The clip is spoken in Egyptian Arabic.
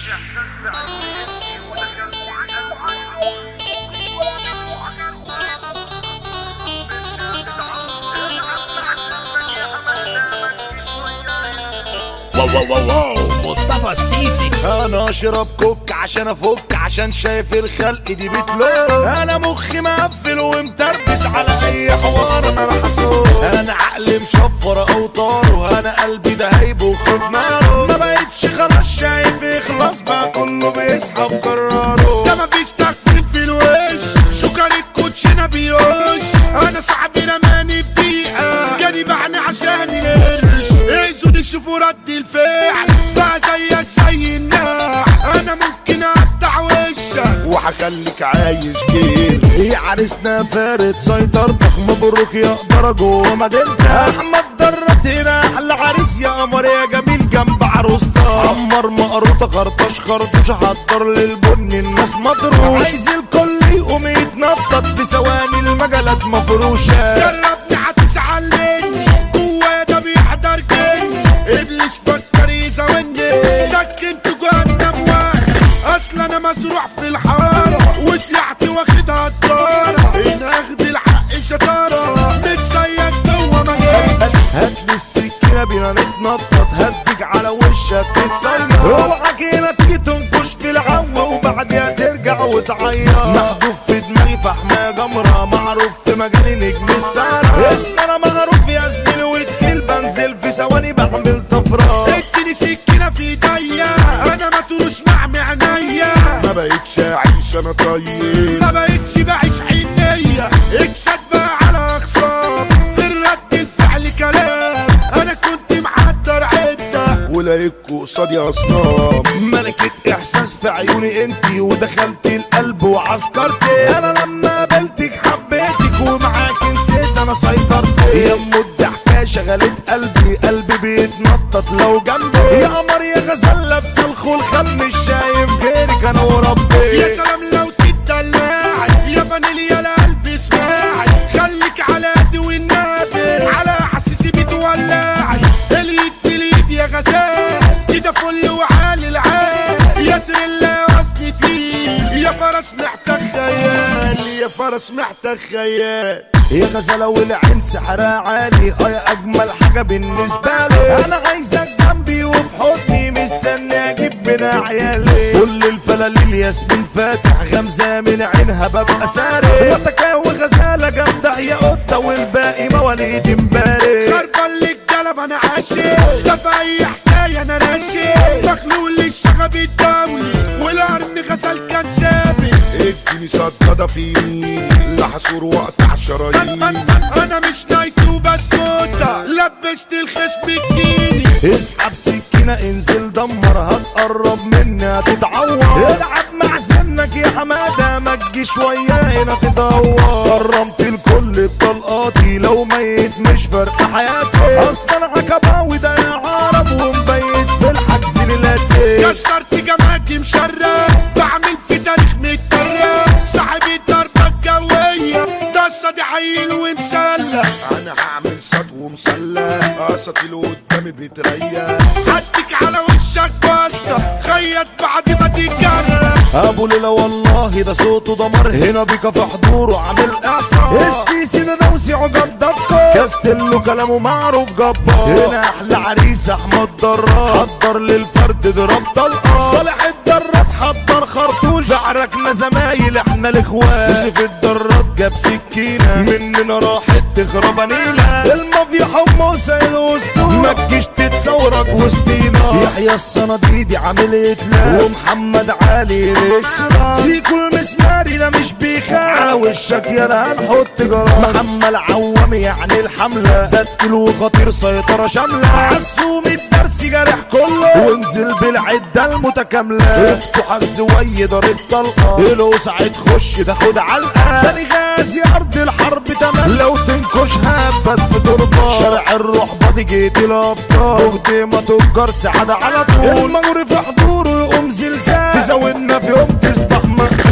واو واو واو واو مصطفى السيسي انا اشرب كوك عشان افك عشان شايف الخلق دي بتلوم انا مخي مقفل ومتربس على اي حوار انا محسوب انا عقلي مشفر اوتاره انا قلبي ده هيب وخوف ناره ما بقتش خلاص شايف يخلص بقى كله بيصحى بقراره ده مفيش تكفير في الوش شكرت كوتشينا بيوش انا صاحبي رماني بدقيقة جاني بعني عشان القرش اقسوا شوفوا رد الفعل بقى زيك زي الناع انا ممكن اقطع وشك وهخليك عايش جيل يا عريسنا فارد سيطرتك مبروك يا قدر جوه مدينتك احمد درت هنا احلى عريس يا قمر يا جميل جنب عروستك عمر مقروطه خرطش خرطوش حضر للبن الناس مضروش عايز الكل يقوم يتنطط في ثواني المجالات مفروشه جربني هتزعل مني جوايا ده بيحضر جني ابليس فكر يزاولني سكنت جهنم واحد اصل انا مزروع في الحارة وسلعتي واخدها الدارة هنا اخد الحق شطارة مش زيك جوا مجال هاتلي السكينة بينا نتنطط هديك على وشك تتسلط اوعك هنا تيجي تنكش في العو وبعديها ترجع وتعيط محذوف في دماغي فحماية جمرة معروف في مجالي نجم السهرة اسمنا معروف يا زميلي وتقيل بنزل في ثواني بعمل طفرة اديني سكينة في ايديا انا ما تروش مع عينيا ما بقتش اعيش انا طيب ما بقتش بعيش حنية اكسد بقى على اخصام في الرد الفعل كلام انا كنت محضر عدة ولاقيكوا قصادي اصنام ملكة احساس في عيوني انتي ودخلت القلب وعسكرتي انا لما قابلتك حبيتك ومعاك نسيت انا سيطرت يا ام الضحكة شغلت قلبي قلبي بيتنطط لو جنبي يا قمر يا غزال لابسه الخلخال مش شايف غيرك انا وربي يا سلام لو تدلعي يا فانيليا القلب اسمعي خليك على قد والنبي على حساسي بتولعي اليد في اليد يا غزال كده فل وعالي العال يا تريلا وزن تقيل يا فرس محتاج خيال يا فرس محتاج خيال يا غزالة والعين سحرها عالي اه يا اجمل حاجة بالنسبة لي انا عايزك جنبي وفي حضني مستني اجيب من عيالي كل الفلاليل ياسمين فاتح غمزة من عينها ببقى ساري وتكاوي غزالة جامدة يا قطة والباقي مواليد امبارح خربان لك قلب انا عاشق ده في اي حكايه انا راشق مخلوق للشغب الدولي والقرن غزل كان سابق اديني صدى في يميني لحصور وقطع شرايين انا مش نايتي وبسكوتة لبست الخصم الكيني اسحب سكينة انزل دمر هتقرب مني هتتعور العب مع سنك يا حمادة ما تجيش ويا هنا تدور كرمت الكل بطلقاتي لو ميت مش فارقة حياتي اصلا عكباوي ده يا عرب ومبيت في الحجز ليلاتي كسرت جماعتي مشرف بعمل في تاريخ متطرف صاحب الضربة الجوية ده صدي عيل ومسلح انا هعمل صد ومسلح اساطيل قدامي بتريح حدك على وشك بطة خيط بعد ما تتجرب ابو ليلى والله ده صوته دمر هنا بيكا في حضوره عامل اعصار السيسي ده نوسي عجبتكم كاستلو كلامه معروف جبار هنا احلى عريس احمد دراب حضر للفرد ضرب طلقه صالح الدراب حضر خرطوش زعركنا زمايل احنا الاخوات يوسف الدراب جاب سكينه مننا راحت تخرب نيله المافيا حمص الاسطول ما تجيش تتصورك وسطينا يحيى الصناديدي عامل اتلاف ومحمد علي الاكسرا سيكو المسماري ده مش بيخاف على وشك يا هنحط جرام محمد عوامي يعني الحمله ده تقيل وخطير سيطره شامله عسوم الدرس جارح كله وانزل بالعده المتكامله افتح الزوي ضرب طلقه لو ساعة تخش تاخد علقه تاني غازي ارض الحرب تمام لو تنكش هبت في تربه شارع الروح بادي جيت الابطال اختي ما تجار سعاده على طول المجري في حضوره يقوم زلزال تزودنا في يوم تصبح مقتول